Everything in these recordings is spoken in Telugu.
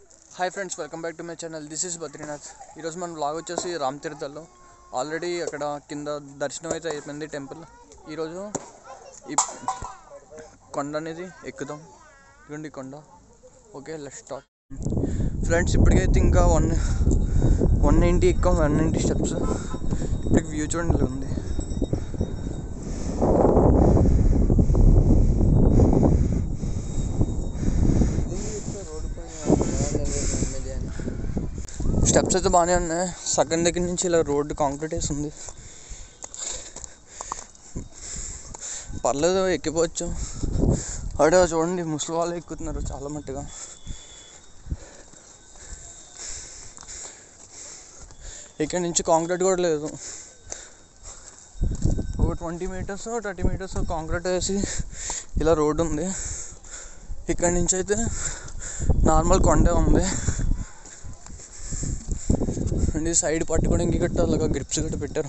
Hi friends welcome back to my channel this is Badrinath ఈరోజు మన బ్లాగ్ వచ్చేసి రామ్ తీర్థల్లో ఆల్రెడీ అక్కడ కింద దర్శనం అయితే అయిపోయింది టెంపుల్ ఈరోజు ఈ కొండ అనేది ఎక్కుదాం ఇదిగోండి ఈ కొండ ఓకే లెట్ స్టార్ట్ ఫ్రెండ్స్ ఇప్పటికైతే ఇంకా వన్ వన్ నైంటీ ఎక్కాం వన్ నైంటీ స్టెప్స్ ఇప్పటికి వ్యూ చూడండి ఇలా ఉంది స్టెప్స్ అయితే బాగానే ఉన్నాయి సగం దగ్గర నుంచి ఇలా రోడ్డు కాంక్రీట్ వేసి ఉంది పర్లేదు ఎక్కిపోవచ్చు అక్కడ చూడండి ముసలి వాళ్ళు ఎక్కుతున్నారు చాలా మట్టుగా ఇక్కడ నుంచి కాంక్రీట్ కూడా లేదు ఒక twenty metres thirty metres concrete వేసి ఇలా రోడ్డు ఉంది ఇక్కడ నుంచి అయితే నార్మల్ కొండే ఉంది అండ్ ఈ సైడ్ పట్టుకోవడానికి గట్ట అలాగా గ్రిప్స్ గట్ట పెట్టారు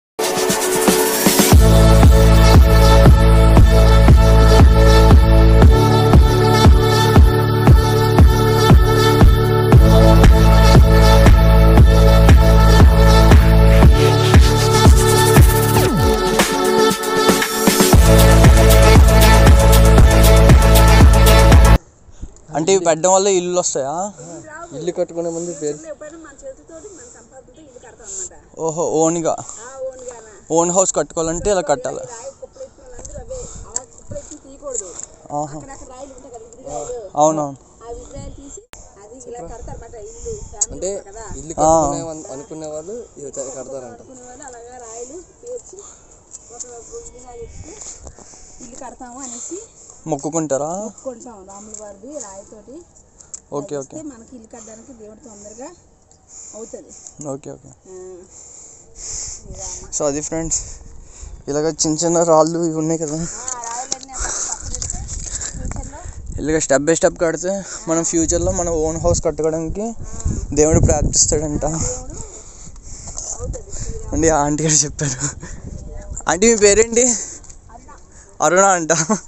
అంటే ఇవి పెట్టడం వల్ల ఇల్లు వస్తాయా ఇల్లు కట్టుకునే ముందు పేరు ఎప్పుడైనా మన చేతితోటి మన సంపాదనతో ఇల్లు కడతాం అనమాట ఓహో ఓన్గా ఆ ఓన్గాన ఓన్ హౌస్ కట్టుకోవాలంటే ఇలా కట్టాలి రాయి కుప్పలు ఎత్తిన వాళ్ళందరూ అవే అలా కుప్పలు ఎత్తి తీయకూడదు ఆహా అక్కడక్కడ రాయిలు ఉంటాయి కదా విగ్రహాలు అవునవును ఆ విగ్రహాలు తీసి అది ఇలా కడతారన్నమాట ఇల్లు ఫ్యామిలీ అంటే కదా ఇల్లు కట్టుకునే వన్- అనుకునే వాళ్ళు ఇది చ- కడతారంట అనుకునే వాళ్ళు అలాగా రాయిలు పేర్చి ఒక విగ్రహాలు ఎత్తి ఇల్లు కడతాము అనేసి మొక్కుకుంటారా కొంటాం రాముల వారిది రాయితోటి ఓకే ఓకే ఇస్తే మనకి ఇల్లు కట్టడానికి దేవుడు తొందరగా అవుతుంది ఓకే ఓకే ఆ, శ్రీరామ సో అది ఫ్రెండ్స్ ఇలాగ చిన్న చిన్న రాళ్ళు ఇవి ఉన్నాయి కదా ఆ రాయలన్నీ అక్కడ పక్కన పెడితే ఫ్యూచర్లో ఇలాగ స్టెప్ బై స్టెప్ కడితే మనం ఫ్యూచర్లో మన ఓన్ హౌస్ కట్టుకోవడానికి దేవుడు ప్రార్థిస్తాడంట దేవుడు అవుతుంది శ్రీరామ అండి ఆ ఆంటీ గారు చెప్పారు ఆంటీ మీ పేరేంటి అరుణ అంట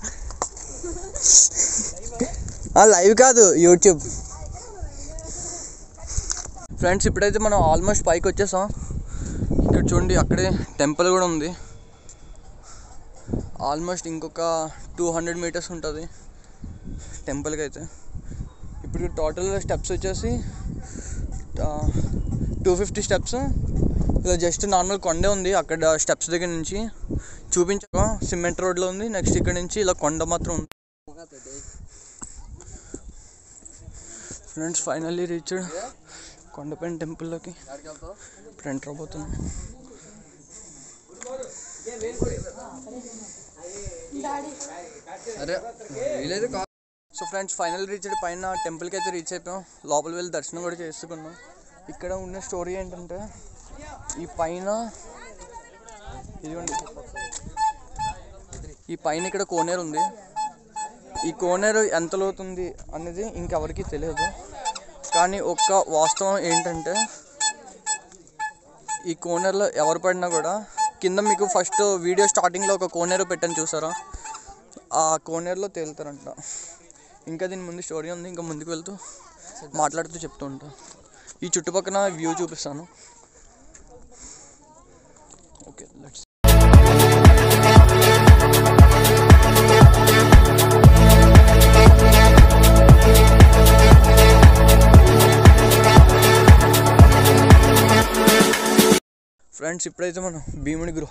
లైవ్ కాదు యూట్యూబ్ ఫ్రెండ్స్ ఇప్పుడైతే మనం ఆల్మోస్ట్ పైకి వచ్చేసాం ఇక్కడ చూడండి అక్కడే టెంపుల్ కూడా ఉంది ఆల్మోస్ట్ ఇంకొక టూ హండ్రెడ్ మీటర్స్ ఉంటుంది టెంపుల్కి అయితే ఇప్పుడు టోటల్ స్టెప్స్ వచ్చేసి టూ ఫిఫ్టీ స్టెప్స్ ఇలా జస్ట్ నార్మల్ కొండే ఉంది అక్కడ స్టెప్స్ దగ్గర నుంచి చూపించాక సిమెంట్ రోడ్లో ఉంది నెక్స్ట్ ఇక్కడ నుంచి ఇలా కొండ మాత్రం ఉంది ఫ్రెండ్స్ ఫైనల్లీ రీచ్డ్ కొండపైన టెంపుల్లోకి ఇప్పుడు ఎంటర్ అవబోతున్నాం అరే వీలైతే కా- సో ఫ్రెండ్స్ ఫైనల్ రీచ్డ్ పైన టెంపుల్కి అయితే రీచ్ అయిపోయాం లోపల వెళ్ళి దర్శనం కూడా చేసుకున్నాం ఇక్కడ ఉన్న స్టోరీ ఏంటంటే ఈ పైన ఇదిగోండి ఈ పైన ఇక్కడ కోనేరు ఉంది ఈ కోనేరు ఎంత లోతుంది అనేది ఇంకెవరికి తెలియదు కానీ ఒక్క వాస్తవం ఏంటంటే ఈ కోనేరులో ఎవరు పడినా కూడా కింద మీకు ఫస్ట్ వీడియో స్టార్టింగ్లో ఒక కోనేరు పెట్టని చూసారా ఆ కోనేరులో తేలుతారంట ఇంకా దీని ముందు స్టోరీ ఉంది ఇంకా ముందుకు వెళ్తూ మాట్లాడుతూ చెప్తూ ఉంటా ఈ చుట్టుపక్కల వ్యూ చూపిస్తాను ఓకే లెట్స్ ఫ్రెండ్స్ ఇప్పుడైతే మనం భీముడి గృహ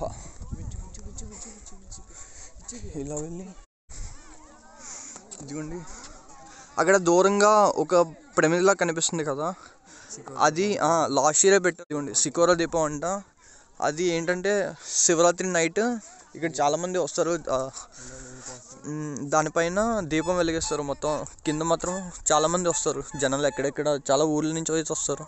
ఇలా వెళ్ళి ఇదిగోండి అక్కడ దూరంగా ఒక ప్రమిదిలా కనిపిస్తుంది కదా అది లాస్ట్ ఇయరే పెట్టారు ఇదిగోండి సికోరా దీపం అంట అది ఏంటంటే శివరాత్రి నైట్ ఇక్కడ చాలామంది వస్తారు ఆ, మ్, దానిపైన దీపం వెలిగిస్తారు మొత్తం కింద మాత్రం చాలామంది వస్తారు జనాలు ఎక్కడెక్కడ చాలా ఊర్ల నుంచి వచ్చి వస్తారు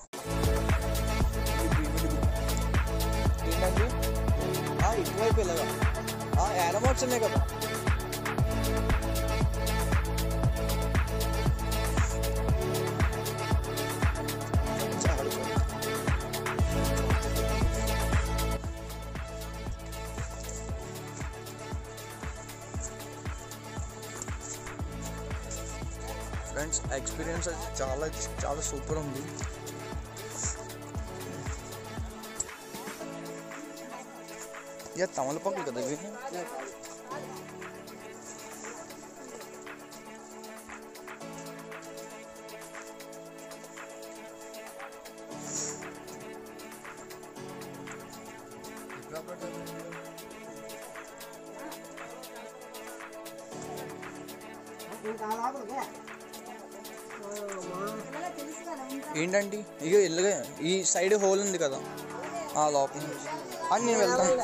ఇటువైపు ఇలాగా యారమోట్స్ ఉన్నాయి కదా ఫ్రెండ్స్ ఎక్స్ప్రెస్ ఎక్స్పీరియన్స్ అయితే చాలా చాలా సూపర్ ఉంది ఇక తమలపాకులు కదా ఇవి ఏంటండి ఇక ఎల్లుగా ఈ సైడ్ హోల్ ఉంది కదా ఆ లోపల అని నేను వెళ్తాను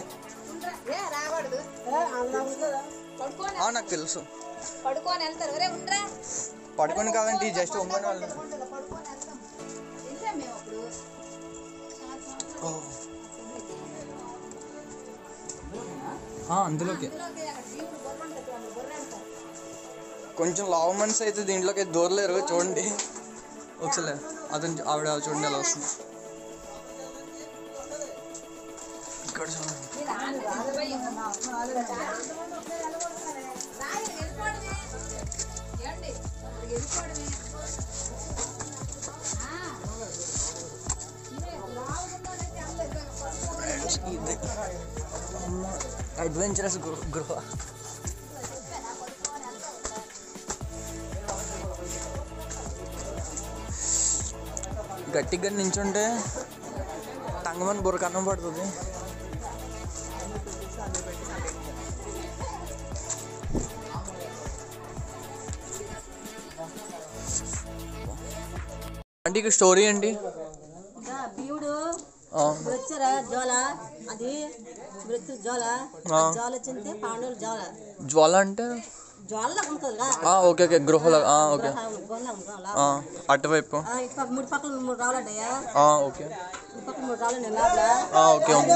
పడుకోని ఆ, నాకు తెలుసు పడుకోని వెళ్తారు ఒరే ఉండరా పడుకొని కాదండి జస్ట్ ఉమ్మని వాళ్ళు పడుకోని వెళ్తాం వెళ్ళాం మేము అప్పుడు అందులోకి ఇందులోకి అక్కడ జీవుడు బొర్ర ఉంటుంది చూడండి, బొర్ర అంటారు కొంచెం లావు మనిషి అయితే దీంట్లోకి దూరలేరు చూడండి ఒకసారి అతను ఆవిడ చూడండి ఎలా వస్తుంది ఇక్కడ చూడండి రాయి వెళ్ళిపోవడమే ఏమండి అక్కడికి వెళ్ళిపోవడమే ఆ. ఇదే లావుగున్నోడైతే అందరూ పడుకోవడం ఇది అడ్వెంచరస్ గృహ గట్టిగా నించుంటే టంగమని బుర్ర కన్నం పడుతుంది అంటే ఇక స్టోరీ ఏంటి ఇంకా భీముడు ఆ, ఇప్పుడు వచ్చారా జోల అది ఇప్పుడు వచ్చి జోల ఆ. జోల వచ్చింటే పాండవులు జోల జ్వాల అంటే జోల ఉంటుందిగా ఆ, ఓకే ఓకే గృహలో ఆ, ఓకే గోల గోల ఆ, అటువైపు ఇటు పక్క మూడు పక్కల మూడు రావాలంటయ్యా ఆ, ఓకే ఇటు పక్క మూడు రావాలి నేను లోపల ఆ, ఓకే ఉంది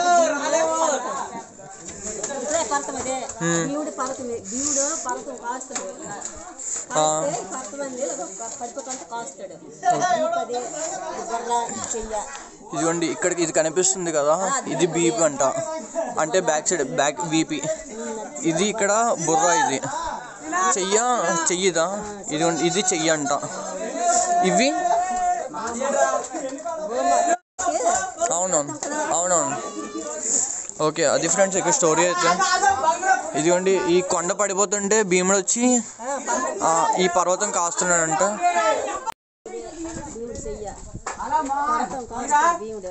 ఇట్లా పర్వతం అదే భీముడు పర్వతం భీముడు పర్వతం కాస్తాడు కాస్తే ఈ పర్వతం అనేది పడిపోతుంటే కాస్తాడు అది బొర్ర చెయ్య ఇదిగోండి ఇక్కడికి ఇది కనిపిస్తుంది కదా ఇది బీపీ అంట అంటే బ్యాక్ సైడ్ బ్యాక్ బీపీ ఇది ఇక్కడ బుర్ర ఇది చెయ్య చెయ్యిదా ఇదిగోండి ఇది చెయ్యి అంట ఇవి అవునవును అవునవును ఓకే అది ఫ్రెండ్స్ ఇక్కడ స్టోరీ అయితే ఇదిగోండి ఈ కొండ పడిపోతుంటే భీముడు వచ్చి ఆ, ఈ పర్వతం కాస్తున్నాడంట భీముడు చెయ్య పర్వతం కాస్తాడు భీముడు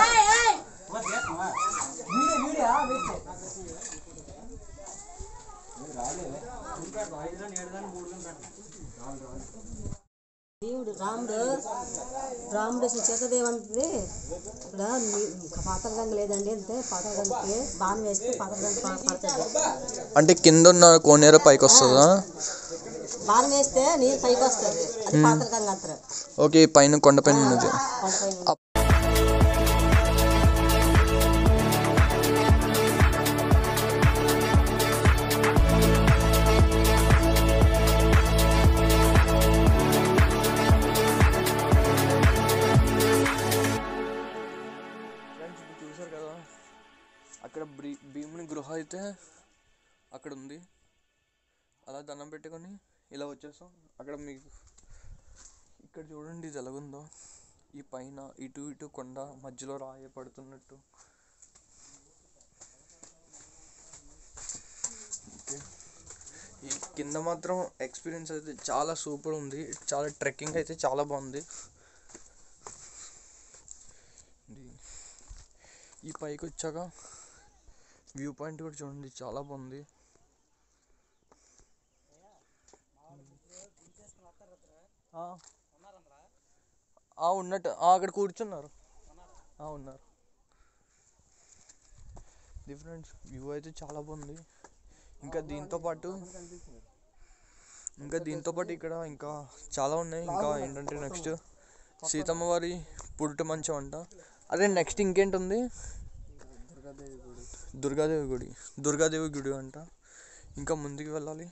భీముడు రాముడు రాముడు అసలు చేతదేవంతది ఇక్కడ పాతరగంగ లేదండి అంటే పాతరగంగకి బాణం వేస్తే పాతరగంగ పడుతుంది అంటే కింద ఉన్న కోనేరు పైకి వస్తుందా బాణం వేస్తే నీరు పైకి వస్తుంది అది పాతరగంగ అంటారు ఓకే ఈ పైన కొండపైన ఉన్నది కొండపైన ఫ్రెండ్స్ ఇప్పుడు చూసారు కదా అక్కడ బ్రీ భీముని గృహ అయితే అక్కడ ఉంది అలా దండం పెట్టుకొని ఇలా వచ్చేస్తాం అక్కడ మీకు ఇక్కడ చూడండి ఇది ఎలాగుందో ఈ పైన ఇటు ఇటు కొండ మధ్యలో రాయి పడుతున్నట్టు ఓకే. ఈ కింద మాత్రం ఎక్స్పీరియన్స్ అయితే చాలా సూపర్ ఉంది చాలా ట్రెక్కింగ్ అయితే చాలా బాగుంది ఇది- ఈ పైకి వచ్చాక వ్యూ పాయింట్ కూడా చూడండి చాలా బాగుంది ఆ. ఆ, ఉన్నట్టు ఆ, అక్కడ కూర్చున్నారు ఆ, ఉన్నారు డిఫరెంట్ వ్యూ అయితే చాలా బాగుంది ఇంకా దీంతో పాటు ఇంకా దీంతో పాటు ఇక్కడ ఇంకా చాలా ఉన్నాయి ఇంకా ఏంటంటే నెక్స్ట్ సీతమ్మ వారి పురుట మంచం అంట అదే నెక్స్ట్ ఇంకేంటి ఉంది దుర్గాదేవి గుడి దుర్గాదేవి గుడి అంట ఇంకా ముందుకు వెళ్ళాలి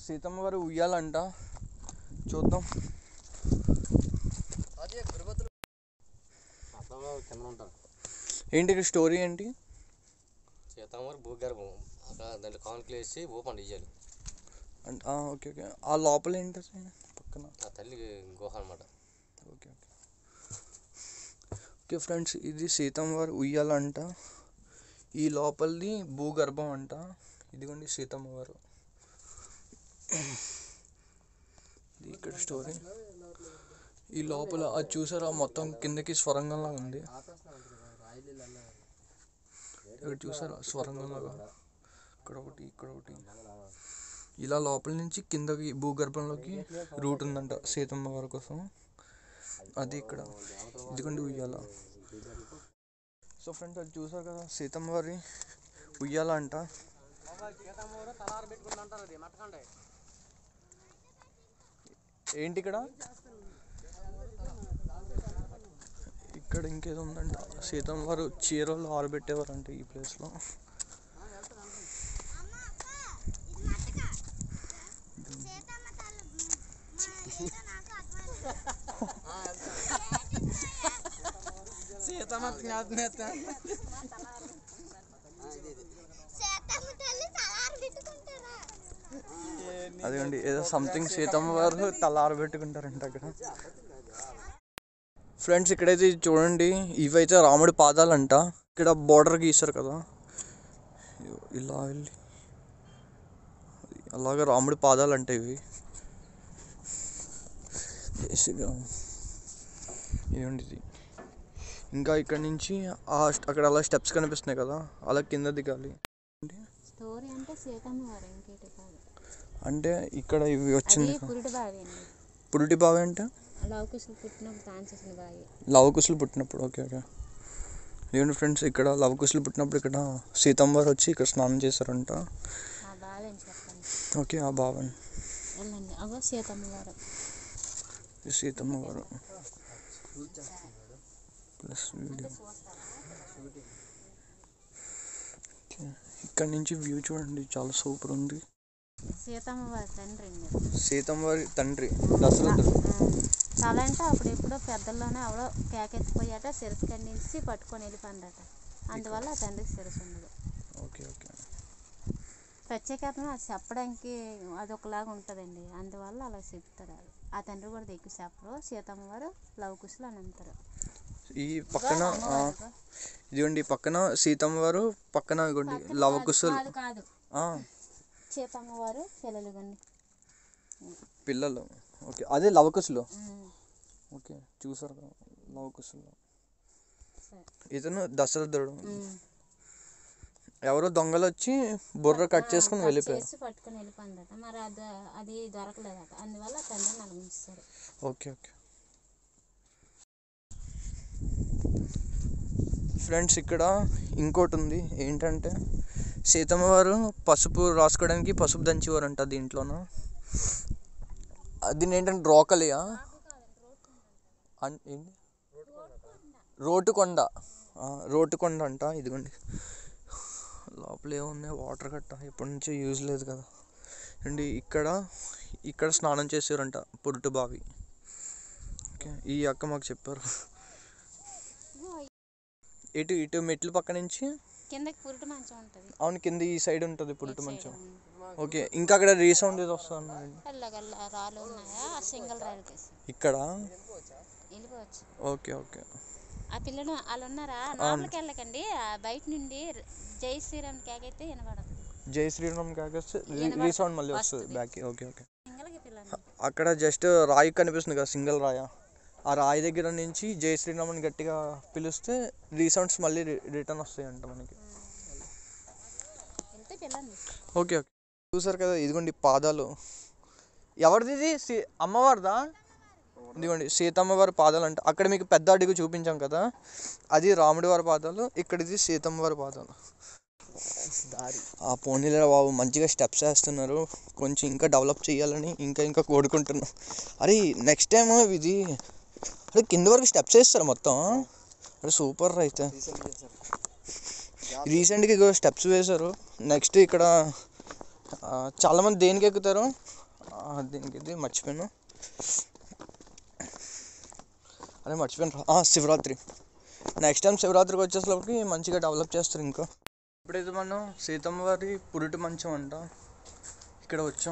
సీతమ్మ వారు ఉయ్యాలంట చూద్దాం కింద ఉంటారు ఏంటి ఇక్కడ స్టోరీ ఏంటి సీతామూరు భూగర్భం అక్కడ దాంట్లో కాన్క్లు వేసి ఊపండి ఇయ్యాలి అండ్- ఆ, ఓకే ఓకే ఆ లోపల ఏంటి అసలు? పక్కన ఆ తల్లి గుహ అనమాట ఓకే ఓకే ఓకే ఫ్రెండ్స్ ఇది సీతమ్మ వారు ఉయ్యాలంట ఈ లోపలిది భూగర్భం అంట ఇదిగోండి సీతమ్మ వారు ఇది ఇక్కడ స్టోరీ ఈ లోపల అది చూసారా మొత్తం కిందకి స్వరంగంలా ఉంది ఇక్కడ చూసారా స్వరంగంలాగా ఇక్కడ ఒకటి ఇక్కడ ఒకటి ఇలా లోపల నుంచి కిందకి భూగర్భంలోకి రూట్ ఉందంట సీతమ్మ వారి కోసం అది ఇక్కడ ఇదిగోండి ఉయ్యాల సో ఫ్రెండ్స్ అది చూసారు కదా సీతమ్మ వారి ఉయ్యాల అంట ఏంటి ఇక్కడ ఇక్కడ ఇంకేదో ఉందంట సీతమ్మ వారు చీరలు ఆరబెట్టేవారంట ఈ ప్లేస్లో అదేండి ఏదో సంథింగ్ సీతమ్మ వారు తల ఆరబెట్టుకుంటారంట అక్కడ ఫ్రెండ్స్ ఇక్కడైతే ఇది చూడండి ఇవైతే రాముడి పాదాలంట ఇక్కడ బోర్డర్ గీసారు కదా ఇగో ఇలా వెళ్ళి అలాగే రాముడి పాదాలు అంట ఇవి జై శ్రీరామ్ ఇదండి ఇది ఇంకా ఇక్కడ నుంచి ఆ అక్కడ అలా స్టెప్స్ కనిపిస్తున్నాయి కదా అలా కింద దిగాలి స్టోరీ అంటే సీతమ్మ వారు ఇంకేటి కాదు అంటే ఇక్కడ ఇవి అది వచ్చింది పురిటి బావి అండి పురుటి బావి అంటే లవకుశలు పుట్టినప్పుడు తాను చేసిన బావి లవకుశలు పుట్టినప్పుడు ఓకే ఓకే ఏంటి ఫ్రెండ్స్ ఇక్కడ లవకుశలు పుట్టినప్పుడు ఇక్కడ సీతమ్మ వారు వచ్చి ఇక్కడ స్నానం చేశారంట ఆ బావి అని చెప్పండి ఓకే ఆ బావని వెళ్ళండి అగో సీతమ్మ వారు ఈ సీతమ్మ వారు ప్లస్ వీడియో ఓకే. ఇక్కడ నుంచి వ్యూ చూడండి చాలా సూపర్ ఉంది సీతమ్మ వారి తండ్రి అండి సీతమ్మ వారి తండ్రి దశరథుడు తల అంటే అప్పుడు ఎప్పుడో పెద్దల్లోనే ఎవడో కేకెత్తిపోయాట శిరస్సు ఖండించి పట్టుకొని వెళ్ళిపోయిందట అందువల్ల ఆ తండ్రికి శిరస్సు ఉండదు ఓకే ఓకే ప్రత్యేకత అది చెప్పడానికి అదొకలాగా ఉంటుందండి అందువల్ల అలా చెప్తారు అది ఆ తండ్రి కూడా ఎక్కువ చెప్పరు సీతమ్మ వారు లవకుశలు అని అంటారు ఈ పక్కన ఆ, ఇదిగోండి ఈ పక్కన సీతమ్మ వారు పక్కన ఇదిగోండి లవకుశలు కాదు కాదు ఆ, సీతమ్మ వారు పిల్లలు కానీ పిల్లలు ఓకే అదే లవకుశులు ఓకే చూసారు కదా లవకుశులు ఇతను దశరథుడు ఎవరో దొంగలు వచ్చి బుర్ర కట్ చేసుకుని వెళ్ళిపోయారు చేసి పట్టుకొని వెళ్ళిపోయిందట మరి అది అది దొరకలేదట అందువల్ల తండ్రి నలిగించారు ఓకే ఓకే ఫ్రెండ్స్ ఇక్కడ ఇంకోటి ఉంది ఏంటంటే సీతమ్మ వారు పసుపు రాసుకోవడానికి పసుపు దంచేవారంట దీంట్లోన అది ఏంటంటే రోకలియా అన్- ఏంటి రోటుకొండ ఆ, రోటుకొండ అంట ఇదిగోండి లోపల ఏమున్నాయి వాటర్ గట్ట ఎప్పటి నుంచో యూజ్ లేదు కదా అండి ఇక్కడ ఇక్కడ స్నానం చేసారంట పురుటు బావి ఓకే ఈ అక్క మాకు చెప్పారు ఇటు ఇటు మెట్ల పక్క నుంచి కిందకి పురిటి మంచం ఉంటుంది అవును కింద ఈ సైడ్ ఉంటుంది పురుటు మంచం ఓకే ఇంకా అక్కడ రీసౌండ్ ఏదో వస్తుంది వెళ్ళగల రాళ్ళు ఉన్నాయా ఆ సింగిల్ రైలు కేసు ఇక్కడ వెళ్ళిపోవచ్చు ఓకే ఓకే ఆ పిల్లలు వాళ్ళు ఉన్నారా లోపలికి వెళ్ళకండి ఆ బయట నుండి జై శ్రీరామ్ కేకైతే వినబడదు జై శ్రీరామ్ కాకేస్తే రీసౌండ్ మళ్ళీ వస్తుంది బ్యాక్ ఓకే ఓకే సింగిల్కి పిల్లలు అక్కడ జస్ట్ రాయి కనిపిస్తుంది కదా సింగిల్ రాయ ఆ రాయి దగ్గర నుంచి జై శ్రీరామ్ అని గట్టిగా పిలిస్తే రీసౌండ్స్ మళ్ళీ రిటర్న్ వస్తాయి అంట మనకి వెళ్తే పిల్లలు ఓకే ఓకే చూసారు కదా ఇదిగోండి పాదాలు ఎవరిది ఇది సీ అమ్మవారిదా ఇదిగోండి సీతమ్మ వారి పాదాలు అంటే అక్కడ మీకు పెద్ద అడుగు చూపించాం కదా అది రాముడి వారి పాదాలు ఇక్కడిది సీతమ్మ వారి పాదాలు ఆ పోనీలే బాబు మంచిగా స్టెప్స్ వేస్తున్నారు కొంచెం ఇంకా డెవలప్ చేయాలని ఇంకా ఇంకా కోరుకుంటున్నాం అరే నెక్స్ట్ టైం ఇది అరే కింద వరకు స్టెప్స్ వేస్తారు మొత్తం అరే సూపర్ అయితే రీసెంట్గా ఇగో స్టెప్స్ వేశారు నెక్స్ట్ ఇక్కడ ఆ, చాలామంది దేనికి ఎక్కుతారు ఆ, దీనికి ఇది మర్చిపోయాను అదే మర్చిపోయాను రా. ఆ, శివరాత్రి నెక్స్ట్ టైం శివరాత్రికి వచ్చేసరికి మంచిగా డెవలప్ చేస్తారు ఇంకా ఇప్పుడైతే మనం సీతమ్మ వారి పురిటి మంచం అంట ఇక్కడ వచ్చాం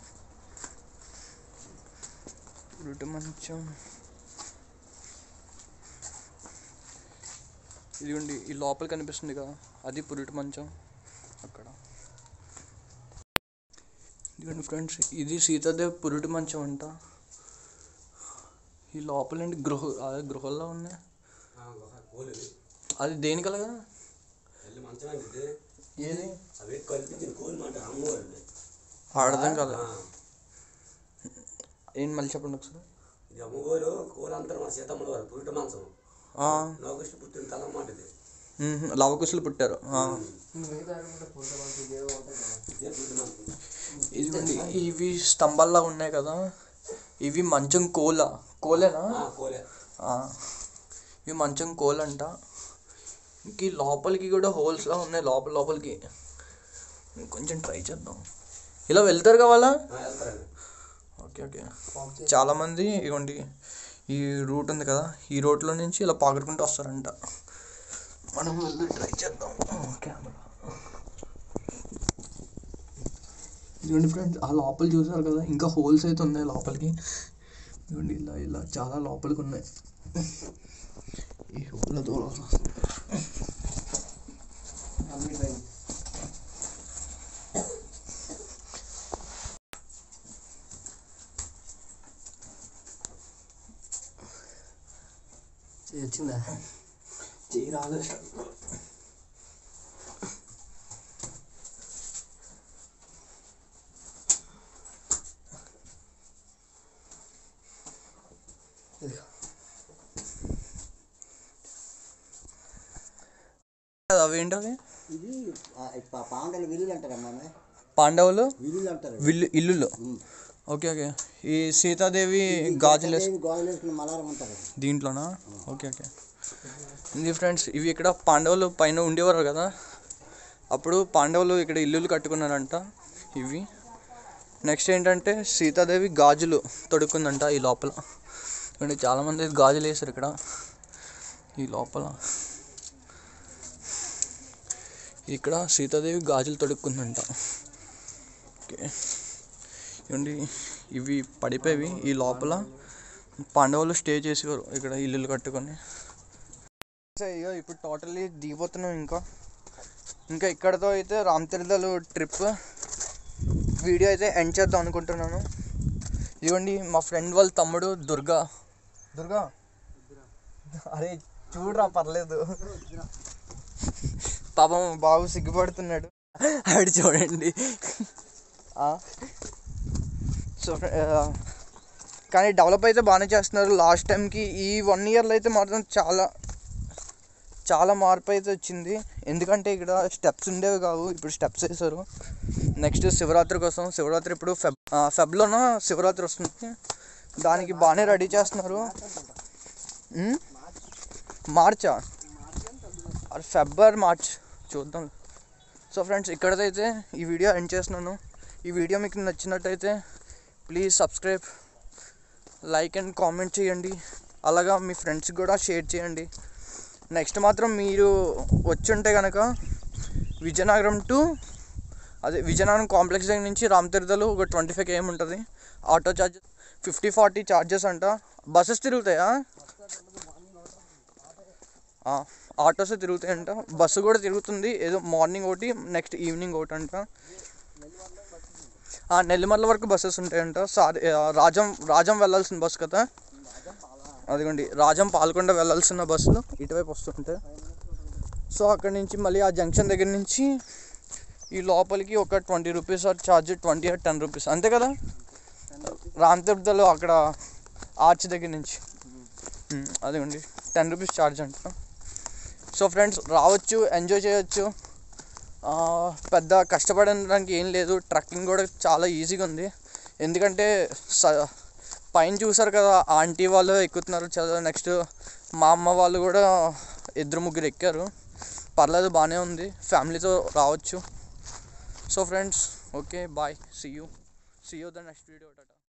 పురిటి మంచం ఇదిగోండి ఈ లోపల కనిపిస్తుంది కదా అది పురిటి మంచం అక్కడ ఇదిగోండి ఫ్రెండ్స్ ఇది సీతాదేవి పురిటి మంచం అంట ఈ లోపల ఏంటి గృహ అదే గృహల్లో ఉన్నాయి అది దేనికలగా ఏది అవి కల్పించిన కోళ్ళు మాట అమ్మవారండి ఆడదాం కదా ఏం మళ్ళీ చెప్పండి ఒకసారి ఇది అమ్మగోలు కోలంతరం మన సీతమ్మల వారు పురిట మాంసం ఆ, నవకృష్ణ పుట్టిన తలం మాట ఇది మ్మ్, లవకుశులు పుట్టారు ఆ. ఇదే పురిట మాంసం ఇదిగోండి ఇవి స్తంభాల్లా ఉన్నాయి కదా ఇవి మంచం కోల కోలేనా ఆ, కోలే ఆ, ఇవి మంచం కోలంట ఇంక ఈ లోపలికి కూడా హోల్స్లా ఉన్నాయి లోపల లోపలికి కొంచెం ట్రై చేద్దాం ఇలా వెళ్తారు కావాలా ఆ, వెళ్తారండి ఓకే ఓకే చాలామంది ఇవ్వండి ఈ రూట్ ఉంది కదా ఈ రోడ్లో నుంచి ఇలా పాకుడుకుంటూ వస్తారంట మనం వెళ్ళి ట్రై చేద్దాం కెమెరా ఇదిగోండి ఫ్రెండ్స్ ఆ లోపల చూసారు కదా ఇంకా హోల్స్ అయితే ఉన్నాయి లోపలికి ఇదిగోండి ఇలా ఇలా చాలా లోపలికి ఉన్నాయి ఈ హోల్ దూరం వచ్చిందా చేయి రాలేదు అవేంటవి ఇది పాండలు విల్లులు అంటారమ్మా పాండవులు విల్లులు అంటారు విల్లు ఇల్లులు ఓకే ఓకే ఈ సీతాదేవి గాజులు వేసు- దేవి గోడలు వేసుకుని మలారం అంటారు దీంట్లోనా ఓకే ఓకే ఇది ఫ్రెండ్స్ ఇవి ఇక్కడ పాండవులు పైన ఉండేవారు కదా అప్పుడు పాండవులు ఇక్కడ ఇల్లులు కట్టుకున్నారంట ఇవి నెక్స్ట్ ఏంటంటే సీతాదేవి గాజులు తొడుక్కుందంట ఈ లోపల అంటే చాలామంది గాజులు వేసారు ఇక్కడ ఈ లోపల ఇక్కడ సీతాదేవి గాజులు తొడుక్కుందంట ఓకే ఇవ్వండి ఇవి పడిపోయి ఈ లోపల పాండవులు స్టే చేసేవారు ఇక్కడ ఇల్లులు కట్టుకొని ఇగో ఇప్పుడు టోటల్లీ దిగిపోతున్నాం ఇంకా ఇంకా ఇక్కడతో అయితే రామ్ తీర్థాలు ట్రిప్ వీడియో అయితే ఎండ్ చేద్దాం అనుకుంటున్నాను ఇదిగోండి మా ఫ్రెండ్ వాళ్ళ తమ్ముడు దుర్గా దుర్గా అరే చూడరా పర్లేదు పాపం బాబు సిగ్గుపడుతున్నాడు ఆవిడ చూడండి ఆ. సో కానీ డెవలప్ అయితే బాగానే చేస్తున్నారు లాస్ట్ టైంకి ఈ వన్ ఇయర్లో అయితే మాత్రం చాలా చాలా మార్పు అయితే వచ్చింది ఎందుకంటే ఇక్కడ స్టెప్స్ ఉండేవి కావు ఇప్పుడు స్టెప్స్ వేశారు నెక్స్ట్ శివరాత్రి కోసం శివరాత్రి ఇప్పుడు ఫెబ్ ఆ, ఫెబ్లోన శివరాత్రి వస్తుంది దానికి బాగానే రెడీ చేస్తున్నారు ఉమ్? మార్చా అది ఫెబ్రవరి మార్చ్ చూద్దాం సో ఫ్రెండ్స్ ఇక్కడైతే ఈ వీడియో ఎండ్ చేస్తున్నాను ఈ వీడియో మీకు నచ్చినట్టయితే please subscribe like and comment చేయండి అలాగా మీ ఫ్రెండ్స్కి కూడా షేర్ చేయండి నెక్స్ట్ మాత్రం మీరు వచ్చి ఉంటే కనుక విజయనగరం టు అదే విజయనగరం కాంప్లెక్స్ దగ్గర నుంచి రామతీర్థలు ఒక ట్వంటీ ఫైవ్ కేఎం ఉంటుంది auto charge fifty forty charges అంట బస్సెస్ తిరుగుతాయా ఆ, ఆటోస్ తిరుగుతాయంట బస్సు కూడా తిరుగుతుంది ఏదో మార్నింగ్ ఒకటి నెక్స్ట్ ఈవినింగ్ ఒకటి అంట ఆ, నెల్లిమర్ల వరకు బస్సెస్ ఉంటాయంట సారీ ఆ, రాజం రాజం వెళ్ళాల్సిన బస్సు కదా అదిగోండి రాజం పాల్కొండ వెళ్ళాల్సిన బస్సులు ఇటువైపు వస్తుంటాయి సో అక్కడి నుంచి మళ్ళీ ఆ జంక్షన్ దగ్గర నుంచి ఈ లోపలికి ఒక twenty rupees or charge twenty or ten rupees అంతే కదా రామ్ తిరుపతిలో అక్కడ ఆర్చ్ దగ్గర నుంచి ఉమ్, అదిగోండి టెన్ రూపీస్ ఛార్జ్ అంట సో ఫ్రెండ్స్ రావచ్చు ఎంజాయ్ చేయొచ్చు ఆ, పెద్ద కష్టపడడానికి ఏం లేదు ట్రక్కింగ్ కూడా చాలా ఈజీగా ఉంది ఎందుకంటే స పైన చూసారు కదా ఆంటీ వాళ్ళు ఎక్కుతున్నారు చాలా నెక్స్ట్ మా అమ్మ వాళ్ళు కూడా ఇద్దరు ముగ్గురు ఎక్కారు పర్లేదు బాగానే ఉంది ఫ్యామిలీతో రావచ్చు so friends okay bye see you see you the next video Tata